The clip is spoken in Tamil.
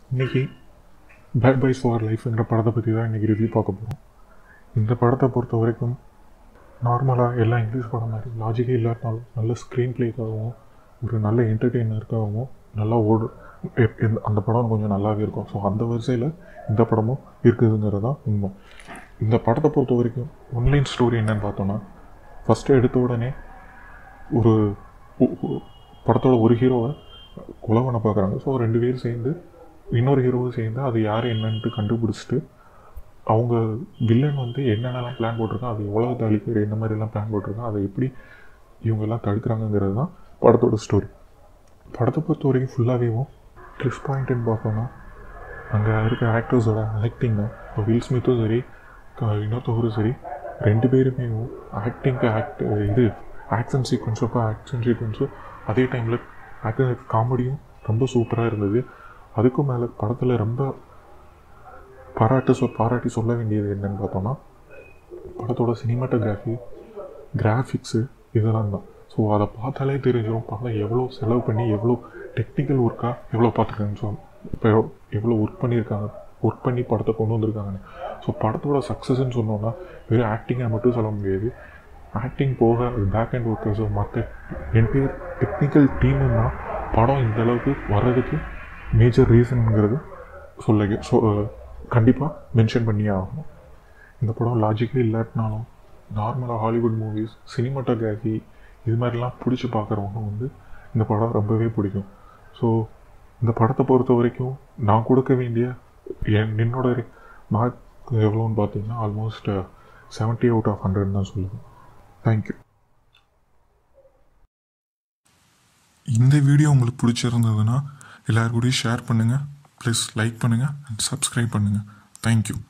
இன்றைக்கி பேட் பாய்ஸ் ஃபார் லைஃப்ங்கிற படத்தை பற்றி தான் இன்றைக்கி ரிவ்யூ பார்க்க போகிறோம் இந்த படத்தை பொறுத்த வரைக்கும் நார்மலாக எல்லா இங்கிலீஷ் படம் மாதிரி லாஜிக்கே இல்லாட்டாலும் நல்ல ஸ்க்ரீன் ப்ளேக்காகவும் ஒரு நல்ல என்டர்டெய்னருக்காகவும் நல்லா ஓடு எப்- எந்த- அந்த படம் கொஞ்சம் நல்லாவே இருக்கும் ஸோ அந்த வரிசையில் இந்த படமும் இருக்குதுங்கிறது தான் உண்மை இந்த படத்தை பொறுத்த வரைக்கும் ஒன்லைன் ஸ்டோரி என்னன்னு பார்த்தோன்னா ஃபஸ்ட்டு எடுத்த உடனே ஒரு ஒ- ஒ- படத்தோட ஒரு ஹீரோவை கொலை பண்ண பார்க்குறாங்க ஸோ ரெண்டு பேரும் சேர்ந்து இன்னொரு ஹீரோவும் சேர்ந்து அது யார் என்னன்ட்டு கண்டுபிடிச்சிட்டு அவங்க வில்லன் வந்து என்னென்னலாம் பிளான் போட்டிருக்கான் அது எவ்வளோ அழிக்கிற என்ன மாதிரிலாம் பிளான் போட்டிருக்கான் அதை எப்படி இவங்கெல்லாம் தடுக்கிறாங்கங்கிறது தான் படத்தோட ஸ்டோரி படத்தை பொறுத்த வரைக்கும் ஃபுல்லாகவேவும் ட்ரிஸ் பாயிண்ட்டுன்னு பார்த்தோன்னா அங்கே இருக்க ஆக்டர்ஸோட ஆக்டிங் தான் இப்போ வில் ஸ்மித்தும் சரி க- இன்னொருத்தவரும் சரி ரெண்டு பேருமே ஆக்டிங்க்கு ஆக்ட் இது ஆக்ஷன் சீக்வன்ஸும் ஆக்ஷன் சீக்வன்ஸும் அதே டைமில் ஆக்டர் காமெடியும் ரொம்ப சூப்பராக இருந்தது அதுக்கும் மேலே படத்தில் ரொம்ப பாராட்டு சொ பாராட்டி சொல்ல வேண்டியது என்னன்னு பார்த்தோன்னா படத்தோட சினிமாட்டோகிராஃபி கிராஃபிக்ஸு இதெல்லாம் தான் ஸோ அதை பார்த்தாலே தெரிஞ்சிடும் படம் எவ்வளோ செலவு பண்ணி எவ்வளோ டெக்னிக்கல் ஒர்க்காக எவ்வளோ பார்த்துருக்காங்கன்னு ஸோ இப்போ எவ்வளோ ஒர்க் பண்ணியிருக்காங்க ஒர்க் பண்ணி படத்தை கொண்டு வந்திருக்காங்கன்னு ஸோ படத்தோட சக்ஸஸ்ன்னு சொன்னோன்னா வெறும் ஆக்டிங்கை மட்டும் சொல்ல முடியாது ஆக்டிங் போக பேக் அண்ட் ஒர்க்கர்ஸோ மற்ற என்டையர் டெக்னிக்கல் டீமும் தான் படம் இந்த அளவுக்கு வர்றதுக்கு மேஜர் ரீசனுங்கிறது சொல்ல ஸோ கண்டிப்பாக மென்ஷன் பண்ணியே ஆகணும் இந்த படம் லாஜிக்கே இல்லாட்டினாலும் நார்மலாக ஹாலிவுட் மூவிஸ் சினிமாட்டோகிராஃபி இது மாதிரிலாம் பிடிச்சி பார்க்குறவங்க வந்து இந்த படம் ரொம்பவே பிடிக்கும் ஸோ இந்த படத்தை பொறுத்த வரைக்கும் நான் கொடுக்க வேண்டிய என் என்னோட மார்க் எவ்வளோன்னு பார்த்தீங்கன்னா almost seventy out of hundred தான் சொல்லுவேன் தேங்க்யூ இந்த வீடியோ உங்களுக்கு பிடிச்சிருந்ததுன்னா எல்லார் கூடயும் ஷேர் பண்ணுங்கள் ப்ளஸ் லைக் பண்ணுங்கள் அண்ட் சப்ஸ்கிரைப் பண்ணுங்கள் தேங்க்யூ